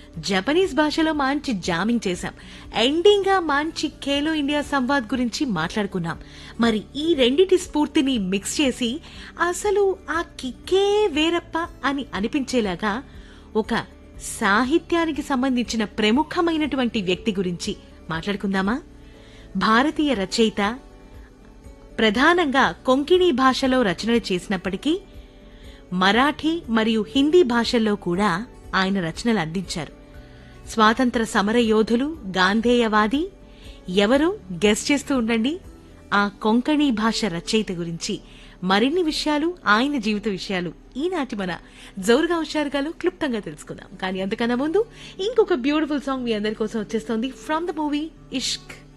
Japanese భాషలో మంచి jamming చేశాం ఎండింగ్ గా మంచి ఖేలో ఇండియా సంవాద్ గురించి మాట్లాడుకున్నాం మరి ఈ రెండిటి స్ఫూర్తిని మిక్స్ చేసి అసలు ఆ కిక్కే వేరప్ప అని అనిపించేలాగా ఒక సాహిత్యానికి సంబంధించిన ప్రముఖమైనటువంటి వ్యక్తి గురించి మాట్లాడుకుందామా భారతీయ రచయిత ప్రధానంగా కొంకిణీ భాషలో రచనలు చేసినప్పటికీ మరాఠీ మరియు హిందీ భాషల్లో కూడా ఆయన రచనలు అందించారు స్వాతంత్ర సమర యోధులు గాంధేయవాది ఎవరో గెస్ చేస్తూ ఉండండి ఆ కొంకణి భాష రచయిత గురించి మరిన్ని విషయాలు ఆయన జీవిత విషయాలు ఈనాటి మన జోరుగా హుషారుగాలో క్లుప్తంగా తెలుసుకుందాం కానీ అంతకన్నా ముందు ఇంకొక బ్యూటిఫుల్ సాంగ్ మీ అందరి కోసం వచ్చేస్తోంది ఫ్రమ్ ద మూవీ ఇష్క్